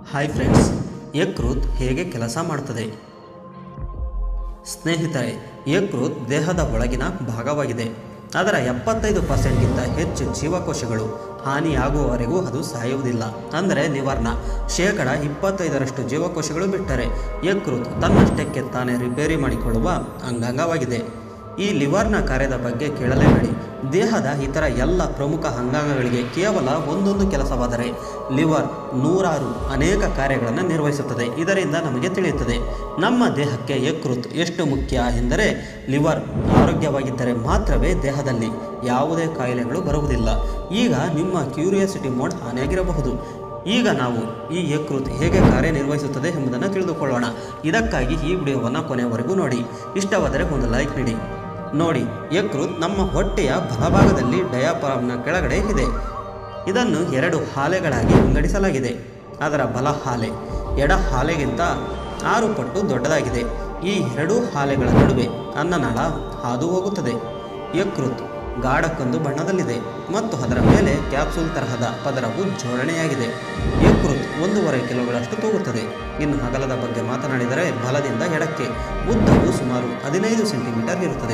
hi friends ಯಕೃತ್ ಹೇಗೆ ಕೆಲಸ ಮಾಡುತ್ತದೆ ಸ್ನೇಹಿತರೆ ಯಕೃತ್ ದೇಹದ ಒಳಗಿನ ಭಾಗವಾಗಿದೆ ಅದರ ಎಪ್ಪತ್ತೈದು ಪರ್ಸೆಂಟ್ಗಿಂತ ಹೆಚ್ಚು ಜೀವಕೋಶಗಳು ಹಾನಿಯಾಗುವವರೆಗೂ ಅದು ಸಾಯುವುದಿಲ್ಲ ಅಂದರೆ ಲಿವರ್ನ ಶೇಕಡ ಇಪ್ಪತ್ತೈದರಷ್ಟು ಜೀವಕೋಶಗಳು ಬಿಟ್ಟರೆ ಯಕೃತ್ ತನ್ನಷ್ಟಕ್ಕೆ ತಾನೇ ರಿಪೇರಿ ಮಾಡಿಕೊಳ್ಳುವ ಅಂಗಾಂಗವಾಗಿದೆ ಈ ಲಿವರ್ನ ಕಾರ್ಯದ ಬಗ್ಗೆ ಕೇಳಲೇಬೇಡಿ ದೇಹದ ಇತರ ಎಲ್ಲ ಪ್ರಮುಖ ಅಂಗಾಂಗಗಳಿಗೆ ಕೇವಲ ಒಂದೊಂದು ಕೆಲಸವಾದರೆ ಲಿವರ್ ನೂರಾರು ಅನೇಕ ಕಾರ್ಯಗಳನ್ನು ನಿರ್ವಹಿಸುತ್ತದೆ ಇದರಿಂದ ನಮಗೆ ತಿಳಿಯುತ್ತದೆ ನಮ್ಮ ದೇಹಕ್ಕೆ ಯಕೃತ್ ಎಷ್ಟು ಮುಖ್ಯ ಎಂದರೆ ಲಿವರ್ ಆರೋಗ್ಯವಾಗಿದ್ದರೆ ಮಾತ್ರವೇ ದೇಹದಲ್ಲಿ ಯಾವುದೇ ಕಾಯಿಲೆಗಳು ಬರುವುದಿಲ್ಲ ಈಗ ನಿಮ್ಮ ಕ್ಯೂರಿಯಾಸಿಟಿ ಮೋಡ್ ಹಾನಿಯಾಗಿರಬಹುದು ಈಗ ನಾವು ಈ ಯಕೃತ್ ಹೇಗೆ ಕಾರ್ಯನಿರ್ವಹಿಸುತ್ತದೆ ಎಂಬುದನ್ನು ತಿಳಿದುಕೊಳ್ಳೋಣ ಇದಕ್ಕಾಗಿ ಈ ವಿಡಿಯೋವನ್ನು ಕೊನೆಯವರೆಗೂ ನೋಡಿ ಇಷ್ಟವಾದರೆ ಒಂದು ಲೈಕ್ ನೀಡಿ ನೋಡಿ ಯಕೃತ್ ನಮ್ಮ ಹೊಟ್ಟೆಯ ಬಲಭಾಗದಲ್ಲಿ ಡಯಾಫ್ರಾಮ್ನ ಕೆಳಗಡೆ ಇದೆ ಇದನ್ನು ಎರಡು ಹಾಲೆಗಳಾಗಿ ವಿಂಗಡಿಸಲಾಗಿದೆ ಅದರ ಬಲ ಹಾಲೆ ಎಡ ಹಾಲೆಗಿಂತ ಆರು ಪಟ್ಟು ದೊಡ್ಡದಾಗಿದೆ ಈ ಎರಡೂ ಹಾಲೆಗಳ ನಡುವೆ ಅನ್ನನಾಳ ಹಾದು ಹೋಗುತ್ತದೆ ಯಕೃತ್ ಗಾಢಕ್ಕೊಂದು ಬಣ್ಣದಲ್ಲಿದೆ ಮತ್ತು ಅದರ ಮೇಲೆ ಕ್ಯಾಪ್ಸೂಲ್ ತರಹದ ಪದರವು ಜೋಡಣೆಯಾಗಿದೆ ಯಕೃತ್ ಒಂದೂವರೆ ಕಿಲೋಗಳಷ್ಟು ತೂಗುತ್ತದೆ ಇನ್ನು ಅಗಲದ ಬಗ್ಗೆ ಮಾತನಾಡಿದರೆ ಬಲದಿಂದ ಎಡಕ್ಕೆ ಉದ್ದವು ಸುಮಾರು ಹದಿನೈದು ಸೆಂಟಿಮೀಟರ್ ಇರುತ್ತದೆ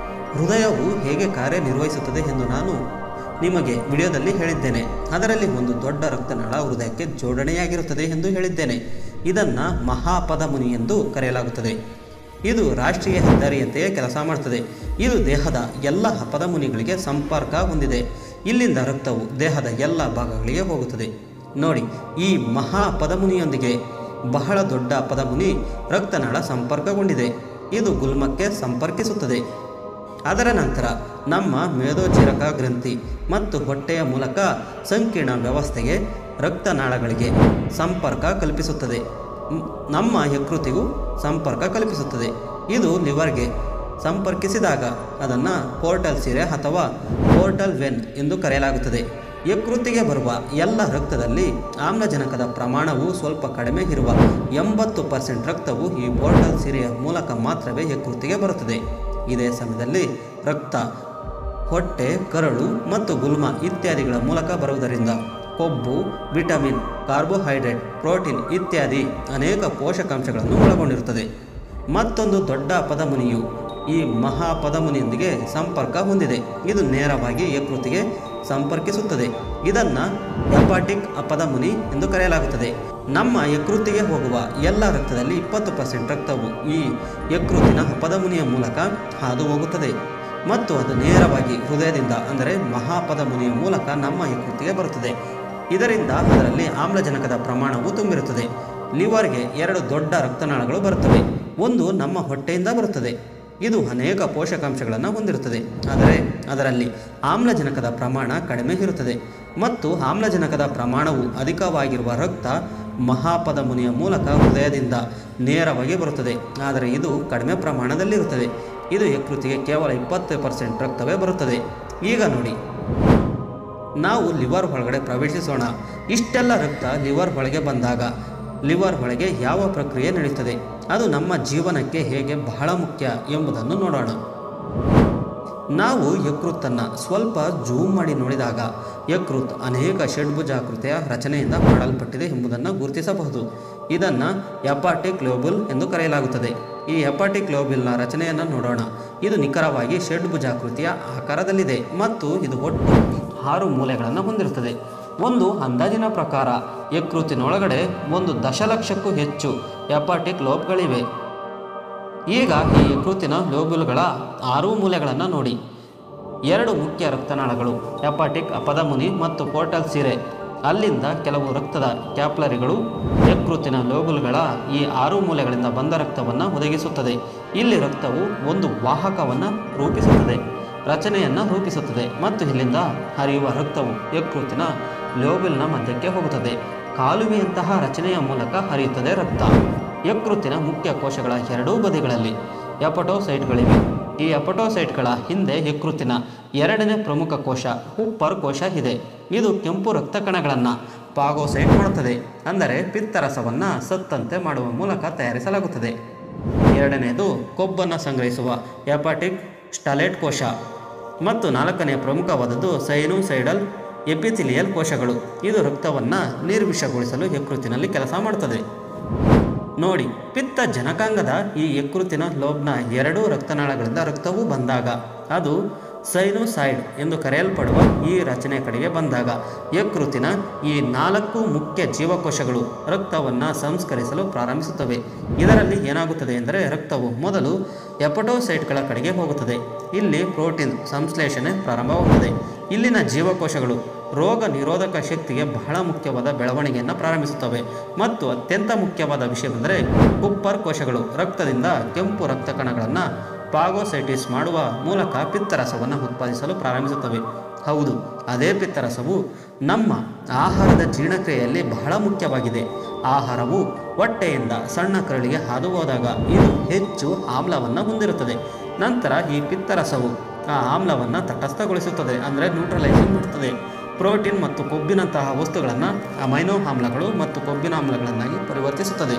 ಹೃದಯವು ಹೇಗೆ ಕಾರ್ಯನಿರ್ವಹಿಸುತ್ತದೆ ಎಂದು ನಾನು ನಿಮಗೆ ವಿಡಿಯೋದಲ್ಲಿ ಹೇಳಿದ್ದೇನೆ ಅದರಲ್ಲಿ ಒಂದು ದೊಡ್ಡ ರಕ್ತನಾಳ ಹೃದಯಕ್ಕೆ ಜೋಡಣೆಯಾಗಿರುತ್ತದೆ ಎಂದು ಹೇಳಿದ್ದೇನೆ ಇದನ್ನು ಮಹಾಪಧಮುನಿ ಎಂದು ಕರೆಯಲಾಗುತ್ತದೆ ಇದು ರಾಷ್ಟ್ರೀಯ ಹೆದ್ದಾರಿಯಂತೆಯೇ ಕೆಲಸ ಮಾಡುತ್ತದೆ ಇದು ದೇಹದ ಎಲ್ಲ ಪದಮುನಿಗಳಿಗೆ ಸಂಪರ್ಕ ಹೊಂದಿದೆ ಇಲ್ಲಿಂದ ರಕ್ತವು ದೇಹದ ಎಲ್ಲ ಭಾಗಗಳಿಗೆ ಹೋಗುತ್ತದೆ ನೋಡಿ ಈ ಮಹಾ ಪದಮುನಿಯೊಂದಿಗೆ ಬಹಳ ದೊಡ್ಡ ಪದಮುನಿ ರಕ್ತನಾಳ ಸಂಪರ್ಕಗೊಂಡಿದೆ ಇದು ಗುಲ್ಮಕ್ಕೆ ಸಂಪರ್ಕಿಸುತ್ತದೆ ಅದರ ನಂತರ ನಮ್ಮ ಮೇದೋಚಿರಕ ಗ್ರಂಥಿ ಮತ್ತು ಹೊಟ್ಟೆಯ ಮೂಲಕ ಸಂಕೀರ್ಣ ವ್ಯವಸ್ಥೆಗೆ ರಕ್ತನಾಳಗಳಿಗೆ ಸಂಪರ್ಕ ಕಲ್ಪಿಸುತ್ತದೆ ಮ್- ನಮ್ಮ ಯಕೃತಿಗೂ ಸಂಪರ್ಕ ಕಲ್ಪಿಸುತ್ತದೆ ಇದು ಲಿವರ್ಗೆ ಸಂಪರ್ಕಿಸಿದಾಗ ಅದನ್ನು ಪೋರ್ಟಲ್ ಸಿರೆ ಅಥವಾ ಪೋರ್ಟಲ್ ವೆನ್ ಎಂದು ಕರೆಯಲಾಗುತ್ತದೆ ಯಕೃತಿಗೆ ಬರುವ ಎಲ್ಲ ರಕ್ತದಲ್ಲಿ ಆಮ್ಲಜನಕದ ಪ್ರಮಾಣವು ಸ್ವಲ್ಪ ಕಡಿಮೆ ಇರುವ ಎಂಬತ್ತು ಪರ್ಸೆಂಟ್ ರಕ್ತವು ಈ ಪೋರ್ಟಲ್ ಸಿರೆಯ ಮೂಲಕ ಮಾತ್ರವೇ ಯಕೃತಿಗೆ ಬರುತ್ತದೆ ಇದೇ ಸಮಯದಲ್ಲಿ ರಕ್ತ ಹೊಟ್ಟೆ ಕರಳು ಮತ್ತು ಗುಲ್ಮ ಇತ್ಯಾದಿಗಳ ಮೂಲಕ ಬರುವುದರಿಂದ ಕೊಬ್ಬು ವಿಟಮಿನ್ ಕಾರ್ಬೋಹೈಡ್ರೇಟ್ ಪ್ರೋಟೀನ್ ಇತ್ಯಾದಿ ಅನೇಕ ಪೋಷಕಾಂಶಗಳನ್ನು ಒಳಗೊಂಡಿರುತ್ತದೆ ಮತ್ತೊಂದು ದೊಡ್ಡ ಪದಮುನಿಯು ಈ ಮಹಾ ಪದಮುನಿಯೊಂದಿಗೆ ಸಂಪರ್ಕ ಹೊಂದಿದೆ ಇದು ನೇರವಾಗಿ ಯಕೃತಿಗೆ ಸಂಪರ್ಕಿಸುತ್ತದೆ ಇದನ್ನು ಹೆಪಾಟಿಕ್ ಅಪಧಮುನಿ ಎಂದು ಕರೆಯಲಾಗುತ್ತದೆ ನಮ್ಮ ಯಕೃತಿಗೆ ಹೋಗುವ ಎಲ್ಲ ರಕ್ತದಲ್ಲಿ ಇಪ್ಪತ್ತು ಪರ್ಸೆಂಟ್ ರಕ್ತವು ಈ ಯಕೃತಿನ ಅಪಧಮುನಿಯ ಮೂಲಕ ಹಾದು ಹೋಗುತ್ತದೆ ಮತ್ತು ಅದು ನೇರವಾಗಿ ಹೃದಯದಿಂದ ಅಂದರೆ ಮಹಾಪಧಮುನಿಯ ಮೂಲಕ ನಮ್ಮ ಯಕೃತಿಗೆ ಬರುತ್ತದೆ ಇದರಿಂದ ಅದರಲ್ಲಿ ಆಮ್ಲಜನಕದ ಪ್ರಮಾಣವು ತುಂಬಿರುತ್ತದೆ ಲಿವರ್ಗೆ ಎರಡು ದೊಡ್ಡ ರಕ್ತನಾಳಗಳು ಬರುತ್ತವೆ ಒಂದು ನಮ್ಮ ಹೊಟ್ಟೆಯಿಂದ ಬರುತ್ತದೆ ಇದು ಅನೇಕ ಪೋಷಕಾಂಶಗಳನ್ನು ಹೊಂದಿರುತ್ತದೆ ಆದರೆ ಅದರಲ್ಲಿ ಆಮ್ಲಜನಕದ ಪ್ರಮಾಣ ಕಡಿಮೆ ಇರುತ್ತದೆ ಮತ್ತು ಆಮ್ಲಜನಕದ ಪ್ರಮಾಣವು ಅಧಿಕವಾಗಿರುವ ರಕ್ತ ಮಹಾಪಧಮುನಿಯ ಮೂಲಕ ಹೃದಯದಿಂದ ನೇರವಾಗಿ ಬರುತ್ತದೆ ಆದರೆ ಇದು ಕಡಿಮೆ ಪ್ರಮಾಣದಲ್ಲಿರುತ್ತದೆ ಇದು ಯಕೃತಿಗೆ ಕೇವಲ ಇಪ್ಪತ್ತು ಪರ್ಸೆಂಟ್ ರಕ್ತವೇ ಬರುತ್ತದೆ ಈಗ ನೋಡಿ ನಾವು ಲಿವರ್ ಒಳಗಡೆ ಪ್ರವೇಶಿಸೋಣ ಇಷ್ಟೆಲ್ಲ ರಕ್ತ ಲಿವರ್ ಒಳಗೆ ಬಂದಾಗ ಲಿವರ್ ಒಳಗೆ ಯಾವ ಪ್ರಕ್ರಿಯೆ ನಡೆಯುತ್ತದೆ ಅದು ನಮ್ಮ ಜೀವನಕ್ಕೆ ಹೇಗೆ ಬಹಳ ಮುಖ್ಯ ಎಂಬುದನ್ನು ನೋಡೋಣ ನಾವು ಯಕೃತ್ತನ್ನು ಸ್ವಲ್ಪ ಜೂಮ್ ಮಾಡಿ ನೋಡಿದಾಗ ಯಕೃತ್ ಅನೇಕ ಷಡ್ಭುಜಾಕೃತಿಯ ರಚನೆಯಿಂದ ಮಾಡಲ್ಪಟ್ಟಿದೆ ಎಂಬುದನ್ನು ಗುರುತಿಸಬಹುದು ಇದನ್ನು ಎಪಾಟಿಕ್ ಲೋಬುಲ್ ಎಂದು ಕರೆಯಲಾಗುತ್ತದೆ ಈ ಎಪಾಟಿಕ್ ಲೋಬುಲ್ನ ರಚನೆಯನ್ನು ನೋಡೋಣ ಇದು ನಿಖರವಾಗಿ ಷಡ್ಭುಜಾಕೃತಿಯ ಆಕಾರದಲ್ಲಿದೆ ಮತ್ತು ಇದು ಒಟ್ಟು ಆರು ಮೂಲೆಗಳನ್ನು ಹೊಂದಿರುತ್ತದೆ ಒಂದು ಅಂದಾಜಿನ ಪ್ರಕಾರ ಯಕೃತಿನೊಳಗಡೆ ಒಂದು ದಶಲಕ್ಷಕ್ಕೂ ಹೆಚ್ಚು ಎಪಾಟಿಕ್ ಲೋಬ್ಗಳಿವೆ ಈಗ ಈ ಯಕೃತಿನ ಲೋಬುಲ್ಗಳ ಆರೂ ಮೂಲೆಗಳನ್ನು ನೋಡಿ ಎರಡು ಮುಖ್ಯ ರಕ್ತನಾಳಗಳು ಹೆಪಾಟಿಕ್ ಅಪಧಮುನಿ ಮತ್ತು ಪೋರ್ಟಲ್ ಸಿರೆ ಅಲ್ಲಿಂದ ಕೆಲವು ರಕ್ತದ ಕ್ಯಾಪ್ಲರಿಗಳು ಯಕೃತಿನ ಲೋಬುಲ್ಗಳ ಈ ಆರು ಮೂಲೆಗಳಿಂದ ಬಂದ ರಕ್ತವನ್ನು ಒದಗಿಸುತ್ತದೆ ಇಲ್ಲಿ ರಕ್ತವು ಒಂದು ವಾಹಕವನ್ನು ರೂಪಿಸುತ್ತದೆ ರಚನೆಯನ್ನು ರೂಪಿಸುತ್ತದೆ ಮತ್ತು ಇಲ್ಲಿಂದ ಹರಿಯುವ ರಕ್ತವು ಯಕೃತಿನ ಲೋಬುಲ್ನ ಮಧ್ಯಕ್ಕೆ ಹೋಗುತ್ತದೆ ಕಾಲುವೆಯಂತಹ ರಚನೆಯ ಮೂಲಕ ಹರಿಯುತ್ತದೆ ರಕ್ತ ಯಕೃತಿನ ಮುಖ್ಯ ಕೋಶಗಳ ಎರಡೂ ಬದಿಗಳಲ್ಲಿ ಎಪಟೋಸೈಟ್ಗಳಿವೆ ಈ ಎಪಟೋಸೈಟ್ಗಳ ಹಿಂದೆ ಯಕೃತಿನ ಎರಡನೇ ಪ್ರಮುಖ ಕೋಶ ಹುಪ್ಪರ್ ಕೋಶ ಇದೆ ಇದು ಕೆಂಪು ರಕ್ತ ಕಣಗಳನ್ನು ಪಾಗೋಸೈಟ್ ಮಾಡುತ್ತದೆ ಅಂದರೆ ಪಿತ್ತರಸವನ್ನು ಸತ್ತಂತೆ ಮಾಡುವ ಮೂಲಕ ತಯಾರಿಸಲಾಗುತ್ತದೆ ಎರಡನೆಯದು ಕೊಬ್ಬನ್ನು ಸಂಗ್ರಹಿಸುವ ಎಪಾಟಿಕ್ ಸ್ಟಲೇಟ್ ಕೋಶ ಮತ್ತು ನಾಲ್ಕನೆಯ ಪ್ರಮುಖವಾದದ್ದು ಸೈನುಸೈಡಲ್ ಎಪಿಥಿಲಿಯಲ್ ಕೋಶಗಳು ಇದು ರಕ್ತವನ್ನು ನಿರ್ವಿಷಗೊಳಿಸಲು ಯಕೃತ್ತಿನಲ್ಲಿ ಕೆಲಸ ಮಾಡುತ್ತದೆ ನೋಡಿ ಪಿತ್ತ ಜನಕಾಂಗದ ಈ ಯಕೃತ್ತಿನ ಲೋಬ್ನ ಎರಡೂ ರಕ್ತನಾಳಗಳಿಂದ ರಕ್ತವು ಬಂದಾಗ ಅದು ಸೈನೋಸೈಡ್ ಎಂದು ಕರೆಯಲ್ಪಡುವ ಈ ರಚನೆ ಕಡೆಗೆ ಬಂದಾಗ ಯಕೃತ್ತಿನ ಈ ನಾಲ್ಕು ಮುಖ್ಯ ಜೀವಕೋಶಗಳು ರಕ್ತವನ್ನು ಸಂಸ್ಕರಿಸಲು ಪ್ರಾರಂಭಿಸುತ್ತವೆ ಇದರಲ್ಲಿ ಏನಾಗುತ್ತದೆ ಎಂದರೆ ರಕ್ತವು ಮೊದಲು ಎಪಟೋಸೈಟ್ಗಳ ಕಡೆಗೆ ಹೋಗುತ್ತದೆ ಇಲ್ಲಿ ಪ್ರೋಟೀನ್ ಸಂಶ್ಲೇಷಣೆ ಪ್ರಾರಂಭವಾಗುತ್ತದೆ ಇಲ್ಲಿನ ಜೀವಕೋಶಗಳು ರೋಗ ನಿರೋಧಕ ಶಕ್ತಿಗೆ ಬಹಳ ಮುಖ್ಯವಾದ ಬೆಳವಣಿಗೆಯನ್ನು ಪ್ರಾರಂಭಿಸುತ್ತವೆ ಮತ್ತು ಅತ್ಯಂತ ಮುಖ್ಯವಾದ ವಿಷಯವೆಂದರೆ ಕುಪ್ಪರ್ ಕೋಶಗಳು ರಕ್ತದಿಂದ ಕೆಂಪು ರಕ್ತ ಕಣಗಳನ್ನು ಪಾಗೋಸೈಟಿಸ್ ಮಾಡುವ ಮೂಲಕ ಪಿತ್ತರಸವನ್ನು ಉತ್ಪಾದಿಸಲು ಪ್ರಾರಂಭಿಸುತ್ತವೆ ಹೌದು ಅದೇ ಪಿತ್ತರಸವು ನಮ್ಮ ಆಹಾರದ ಜೀರ್ಣಕ್ರಿಯೆಯಲ್ಲಿ ಬಹಳ ಮುಖ್ಯವಾಗಿದೆ ಆಹಾರವು ಹೊಟ್ಟೆಯಿಂದ ಸಣ್ಣ ಕರಳಿಗೆ ಹಾದು ಹೋದಾಗ ಇದು ಹೆಚ್ಚು ಆಮ್ಲವನ್ನು ಹೊಂದಿರುತ್ತದೆ ನಂತರ ಈ ಪಿತ್ತರಸವು ಆ ಆಮ್ಲವನ್ನು ತಟಸ್ಥಗೊಳಿಸುತ್ತದೆ ಅಂದರೆ ನ್ಯೂಟ್ರಲೈಸಿಂಗ್ ಮಾಡುತ್ತದೆ ಪ್ರೋಟೀನ್ ಮತ್ತು ಕೊಬ್ಬಿನಂತಹ ವಸ್ತುಗಳನ್ನು ಅಮೈನೋ ಆಮ್ಲಗಳು ಮತ್ತು ಕೊಬ್ಬಿನ ಆಮ್ಲಗಳನ್ನಾಗಿ ಪರಿವರ್ತಿಸುತ್ತದೆ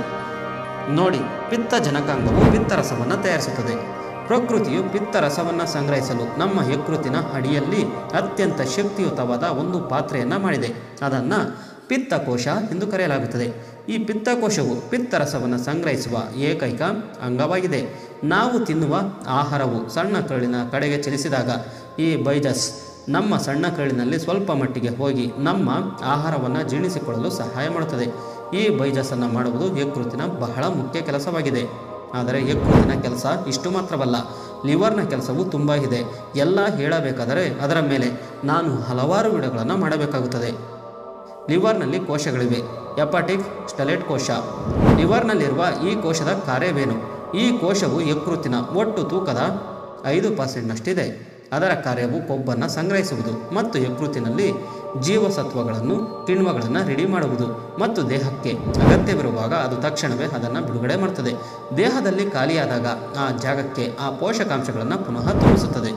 ನೋಡಿ ಪಿತ್ತ ಜನಕಾಂಗವು ಪಿತ್ತರಸವನ್ನು ತಯಾರಿಸುತ್ತದೆ ಪ್ರಕೃತಿಯು ಪಿತ್ತರಸವನ್ನು ಸಂಗ್ರಹಿಸಲು ನಮ್ಮ ಯಕೃತ್ತಿನ ಅಡಿಯಲ್ಲಿ ಅತ್ಯಂತ ಶಕ್ತಿಯುತವಾದ ಒಂದು ಪಾತ್ರೆಯನ್ನು ಮಾಡಿದೆ ಅದನ್ನು ಪಿತ್ತಕೋಶ ಎಂದು ಕರೆಯಲಾಗುತ್ತದೆ ಈ ಪಿತ್ತಕೋಶವು ಪಿತ್ತರಸವನ್ನು ಸಂಗ್ರಹಿಸುವ ಏಕೈಕ ಅಂಗವಾಗಿದೆ ನಾವು ತಿನ್ನುವ ಆಹಾರವು ಸಣ್ಣ ಕರುಳಿನ ಕಡೆಗೆ ಚಲಿಸಿದಾಗ ಈ ಬೈಜಸ್ ನಮ್ಮ ಸಣ್ಣ ಕರುಳಿನಲ್ಲಿ ಸ್ವಲ್ಪ ಮಟ್ಟಿಗೆ ಹೋಗಿ ನಮ್ಮ ಆಹಾರವನ್ನು ಜೀರ್ಣಿಸಿಕೊಳ್ಳಲು ಸಹಾಯ ಮಾಡುತ್ತದೆ ಈ ಬೈಜಸ್ಸನ್ನು ಮಾಡುವುದು ಯಕೃತ್ತಿನ ಬಹಳ ಮುಖ್ಯ ಕೆಲಸವಾಗಿದೆ ಆದರೆ ಯಕೃತ್ತಿನ ಕೆಲಸ ಇಷ್ಟು ಮಾತ್ರವಲ್ಲ ಲಿವರ್ನ ಕೆಲಸವು ತುಂಬ ಇದೆ ಎಲ್ಲ ಹೇಳಬೇಕಾದರೆ ಅದರ ಮೇಲೆ ನಾನು ಹಲವಾರು ವಿಡಿಯೋಗಳನ್ನು ಮಾಡಬೇಕಾಗುತ್ತದೆ ಲಿವರ್ನಲ್ಲಿ ಕೋಶಗಳಿವೆ ಎಪಾಟಿಕ್ ಸ್ಟೆಲೆಟ್ ಕೋಶ ಲಿವರ್ನಲ್ಲಿರುವ ಈ ಕೋಶದ ಕಾರ್ಯವೇನು ಈ ಕೋಶವು ಯಕೃತ್ತಿನ ಒಟ್ಟು ತೂಕದ ಐದು ಪರ್ಸೆಂಟ್ನಷ್ಟಿದೆ ಅದರ ಕಾರ್ಯವು ಕೊಬ್ಬನ್ನು ಸಂಗ್ರಹಿಸುವುದು ಮತ್ತು ಯಕೃತ್ತಿನಲ್ಲಿ ಜೀವಸತ್ವಗಳನ್ನು ಕಿಣ್ವಗಳನ್ನು ರೆಡಿ ಮಾಡುವುದು ಮತ್ತು ದೇಹಕ್ಕೆ ಅಗತ್ಯವಿರುವಾಗ ಅದು ತಕ್ಷಣವೇ ಅದನ್ನು ಬಿಡುಗಡೆ ಮಾಡುತ್ತದೆ ದೇಹದಲ್ಲಿ ಖಾಲಿಯಾದಾಗ ಆ ಜಾಗಕ್ಕೆ ಆ ಪೋಷಕಾಂಶಗಳನ್ನು ಪುನಃ ತುಂಬಿಸುತ್ತದೆ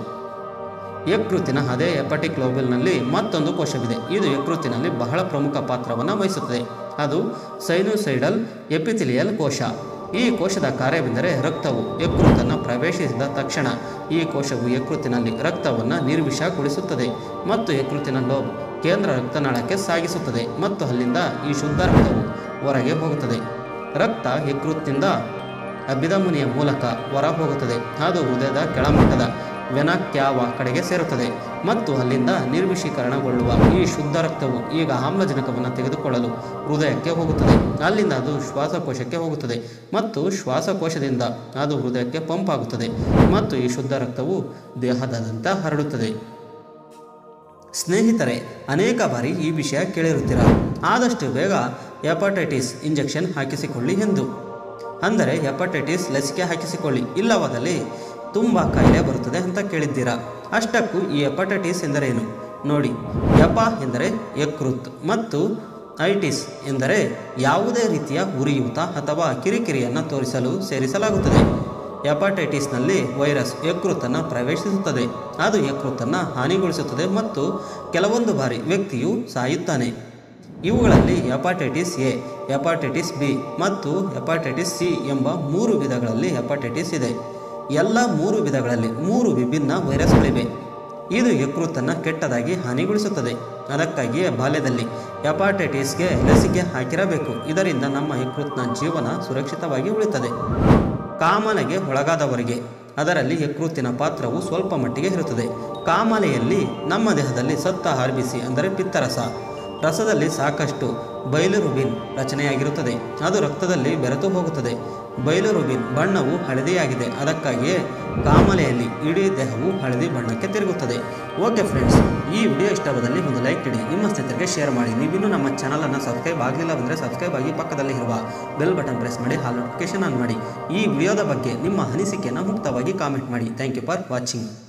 ಯಕೃತ್ತಿನ ಅದೇ ಎಪಟಿಕ್ ಲೋಬಲ್ನಲ್ಲಿ ಮತ್ತೊಂದು ಕೋಶವಿದೆ ಇದು ಯಕೃತ್ತಿನಲ್ಲಿ ಬಹಳ ಪ್ರಮುಖ ಪಾತ್ರವನ್ನು ವಹಿಸುತ್ತದೆ ಅದು ಸೈನೋಸೈಡಲ್ ಎಪಿಥಿಲಿಯಲ್ ಕೋಶ ಈ ಕೋಶದ ಕಾರ್ಯವೆಂದರೆ ರಕ್ತವು ಯಕೃತ್ತನ್ನು ಪ್ರವೇಶಿಸಿದ ತಕ್ಷಣ ಈ ಕೋಶವು ಯಕೃತ್ತಿನಲ್ಲಿ ರಕ್ತವನ್ನು ನಿರ್ವಿಷಗೊಳಿಸುತ್ತದೆ ಮತ್ತು ಯಕೃತ್ತಿನ ಲೋಬ್ ಕೇಂದ್ರ ರಕ್ತನಾಳಕ್ಕೆ ಸಾಗಿಸುತ್ತದೆ ಮತ್ತು ಅಲ್ಲಿಂದ ಈ ಶುದ್ಧ ರಕ್ತವು ಹೊರಗೆ ಹೋಗುತ್ತದೆ ರಕ್ತ ಯಕೃತ್ತಿನಿಂದ ಅಭಿಧಮನಿಯ ಮೂಲಕ ಹೊರ ಹೋಗುತ್ತದೆ ಅದು ಹೃದಯದ ಕೆಳಮಟ್ಟದ ವೆನಕ್ಯಾವ ಕಡೆಗೆ ಸೇರುತ್ತದೆ ಮತ್ತು ಅಲ್ಲಿಂದ ನಿರ್ವಿಷೀಕರಣಗೊಳ್ಳುವ ಈ ಶುದ್ಧ ರಕ್ತವು ಈಗ ಆಮ್ಲಜನಕವನ್ನು ತೆಗೆದುಕೊಳ್ಳಲು ಹೃದಯಕ್ಕೆ ಹೋಗುತ್ತದೆ ಅಲ್ಲಿಂದ ಅದು ಶ್ವಾಸಕೋಶಕ್ಕೆ ಹೋಗುತ್ತದೆ ಮತ್ತು ಶ್ವಾಸಕೋಶದಿಂದ ಅದು ಹೃದಯಕ್ಕೆ ಪಂಪ್ ಆಗುತ್ತದೆ ಮತ್ತು ಈ ಶುದ್ಧ ರಕ್ತವು ದೇಹದಾದ್ಯಂತ ಹರಡುತ್ತದೆ ಸ್ನೇಹಿತರೆ ಅನೇಕ ಬಾರಿ ಈ ವಿಷಯ ಕೇಳಿರುತ್ತೀರ ಆದಷ್ಟು ಬೇಗ ಹೆಪಟೈಟಿಸ್ ಇಂಜೆಕ್ಷನ್ ಹಾಕಿಸಿಕೊಳ್ಳಿ ಎಂದು ಅಂದರೆ ಹೆಪಟೈಟಿಸ್ ಲಸಿಕೆ ಹಾಕಿಸಿಕೊಳ್ಳಿ ಇಲ್ಲವಾದಲ್ಲಿ ತುಂಬ ಕಾಯಿಲೆ ಬರುತ್ತದೆ ಅಂತ ಕೇಳಿದ್ದೀರಾ ಅಷ್ಟಕ್ಕೂ ಈ ಹೆಪಟೈಟಿಸ್ ಎಂದರೇನು ನೋಡಿ ಯಪ ಎಂದರೆ ಯಕೃತ್ ಮತ್ತು ಐಟಿಸ್ ಎಂದರೆ ಯಾವುದೇ ರೀತಿಯ ಉರಿಯೂತ ಅಥವಾ ಕಿರಿಕಿರಿಯನ್ನು ತೋರಿಸಲು ಸೇರಿಸಲಾಗುತ್ತದೆ ಹೆಪಟೈಟಿಸ್ನಲ್ಲಿ ವೈರಸ್ ಯಕೃತ್ತನ್ನು ಪ್ರವೇಶಿಸುತ್ತದೆ ಅದು ಯಕೃತ್ತನ್ನು ಹಾನಿಗೊಳಿಸುತ್ತದೆ ಮತ್ತು ಕೆಲವೊಂದು ಬಾರಿ ವ್ಯಕ್ತಿಯು ಸಾಯುತ್ತಾನೆ ಇವುಗಳಲ್ಲಿ ಹೆಪಟೈಟಿಸ್ ಎ ಹೆಪಟೈಟಿಸ್ ಬಿ ಮತ್ತು ಹೆಪಟೈಟಿಸ್ ಸಿ ಎಂಬ ಮೂರು ವಿಧಗಳಲ್ಲಿ ಹೆಪಟೈಟಿಸ್ ಇದೆ ಎಲ್ಲ ಮೂರು ವಿಧಗಳಲ್ಲಿ ಮೂರು ವಿಭಿನ್ನ ವೈರಸ್ಗಳಿವೆ ಇದು ಯಕೃತ್ತನ್ನು ಕೆಟ್ಟದಾಗಿ ಹಾನಿಗೊಳಿಸುತ್ತದೆ ಅದಕ್ಕಾಗಿಯೇ ಬಾಲ್ಯದಲ್ಲಿ ಹೆಪಾಟೈಟಿಸ್ಗೆ ಲಸಿಕೆ ಹಾಕಿರಬೇಕು ಇದರಿಂದ ನಮ್ಮ ಯಕೃತ್ನ ಜೀವನ ಸುರಕ್ಷಿತವಾಗಿ ಉಳಿತದೆ ಕಾಮಲೆಗೆ ಒಳಗಾದವರಿಗೆ ಅದರಲ್ಲಿ ಯಕೃತ್ತಿನ ಪಾತ್ರವು ಸ್ವಲ್ಪ ಮಟ್ಟಿಗೆ ಇರುತ್ತದೆ ಕಾಮಲೆಯಲ್ಲಿ ನಮ್ಮ ದೇಹದಲ್ಲಿ ಸತ್ತ ಆರ್ಬಿಸಿ ಅಂದರೆ ಪಿತ್ತರಸ ರಸದಲ್ಲಿ ಸಾಕಷ್ಟು ಬೈಲುರುಬಿನ್ ರಚನೆಯಾಗಿರುತ್ತದೆ ಅದು ರಕ್ತದಲ್ಲಿ ಬೆರೆತು ಹೋಗುತ್ತದೆ ಬೈಲುರುಬಿನ್ ಬಣ್ಣವು ಹಳದಿಯಾಗಿದೆ ಅದಕ್ಕಾಗಿಯೇ ಕಾಮಲೆಯಲ್ಲಿ ಇಡೀ ದೇಹವು ಹಳದಿ ಬಣ್ಣಕ್ಕೆ ತಿರುಗುತ್ತದೆ ಓಕೆ ಫ್ರೆಂಡ್ಸ್ ಈ ವಿಡಿಯೋ ಇಷ್ಟವಾದಲ್ಲಿ ಒಂದು ಲೈಕ್ ನೀಡಿ ನಿಮ್ಮ ಸ್ನೇಹಿತರಿಗೆ ಶೇರ್ ಮಾಡಿ ನೀವಿನ್ನೂ ನಮ್ಮ ಚಾನಲನ್ನು ಸಬ್ಸ್ಕ್ರೈಬ್ ಆಗಲಿಲ್ಲ ಅಂದರೆ ಸಬ್ಸ್ಕ್ರೈಬ್ ಆಗಿ ಪಕ್ಕದಲ್ಲಿ ಇರುವ ಬೆಲ್ ಬಟನ್ ಪ್ರೆಸ್ ಮಾಡಿ ಹಾಲ್ ನೋಟಿಫಿಕೇಶನ್ ಆನ್ ಮಾಡಿ ಈ ವಿಡಿಯೋದ ಬಗ್ಗೆ ನಿಮ್ಮ ಅನಿಸಿಕೆಯನ್ನು ಮುಕ್ತವಾಗಿ ಕಾಮೆಂಟ್ ಮಾಡಿ ಥ್ಯಾಂಕ್ ಯು ಫಾರ್ ವಾಚಿಂಗ್